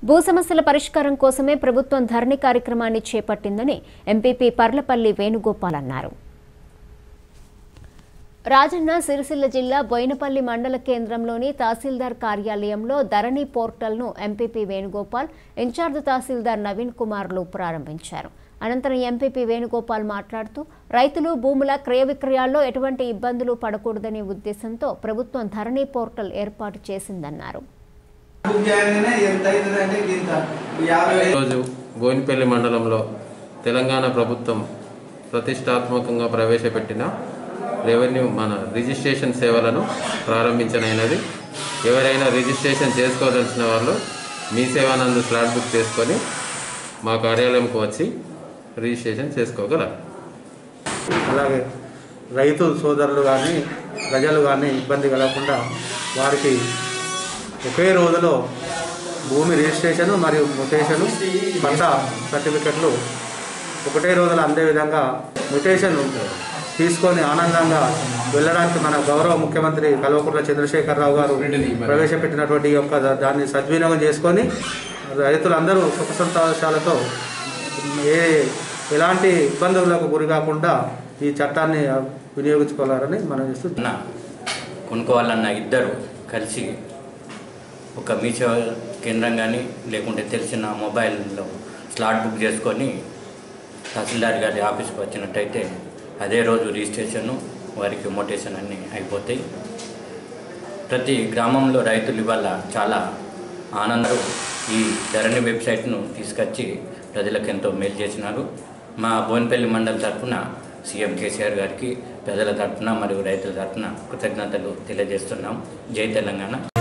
భూ సమస్యల పరిష్కారం కోసమే ప్రభుత్వం ధరణి కార్యక్రమాన్ని చేపట్టిందని ఎంపీపీ పర్లపల్లి వేణుగోపాల్ అన్నారు రాజన్న సిరిసిల్ల జిల్లా బోయినపల్లి మండల కేంద్రంలోని తహసీల్దార్ కార్యాలయంలో ధరణి పోర్టల్ను ఎంపీపీ వేణుగోపాల్ ఇన్ఛార్జ్ తహసీల్దార్ నవీన్ కుమార్లు ప్రారంభించారు అనంతరం ఎంపీపీ వేణుగోపాల్ మాట్లాడుతూ రైతులు భూముల క్రయ విక్రయాల్లో ఎటువంటి ఇబ్బందులు పడకూడదనే ఉద్దేశంతో ప్రభుత్వం ధరణి పోర్టల్ ఏర్పాటు చేసిందన్నారు బుక్ చేయగానే ఎంత అవుతుందంటే ఇంత యాభై వేలు ఈరోజు బోయినపల్లి మండలంలో తెలంగాణ ప్రభుత్వం ప్రతిష్టాత్మకంగా ప్రవేశపెట్టిన రెవెన్యూ మన రిజిస్ట్రేషన్ సేవలను ప్రారంభించనైనది ఎవరైనా రిజిస్ట్రేషన్ చేసుకోదలిచిన వాళ్ళు మీ సేవానందు స్లాట్ బుక్ చేసుకొని మా కార్యాలయంకు వచ్చి రిజిస్ట్రేషన్ చేసుకోగలరు అలాగే రైతు సోదరులు కానీ ప్రజలు కానీ ఇబ్బంది కలగకుండా వారికి ఒకే రోజులో భూమి రిజిస్ట్రేషన్ మరియు మ్యుటేషను పట్టా సర్టిఫికెట్లు ఒకటే రోజులో అందే విధంగా మ్యుటేషన్ తీసుకొని ఆనందంగా వెళ్ళడానికి మన గౌరవ ముఖ్యమంత్రి కల్వకుంట్ల చంద్రశేఖరరావు గారు ప్రవేశపెట్టినటువంటి ఈ యొక్క దా- దాన్ని సద్వినియోగం చేసుకొని రైతులందరూ సుఖ సంతోషాలతో ఏ ఎలాంటి ఇబ్బందులకు గురి కాకుండా ఈ చట్టాన్ని వినియోగించుకోవాలని మనం చేస్తూ అన్న కొనుక్కోవాలన్న ఇద్దరు కలిసి ఒక మీషో కేంద్రం కానీ లేకుంటే తెలిసిన మొబైల్లో స్లాట్ బుక్ చేసుకొని తహసీల్దార్ గారి ఆఫీస్కి వచ్చినట్టయితే అదే రోజు రిజిస్ట్రేషను వారికి మోటేషన్ అన్నీ అయిపోతాయి ప్రతి గ్రామంలో రైతులు ఇవాళ చాలా ఆనందం ఈ ధరణి వెబ్సైట్ను తీసుకొచ్చి ప్రజలకు ఎంతో మేలు చేసినారు మా బోన్పల్లి మండలి తరఫున సీఎం కేసీఆర్ గారికి ప్రజల తరఫున మరియు రైతుల తరఫున కృతజ్ఞతలు తెలియజేస్తున్నాం జై తెలంగాణ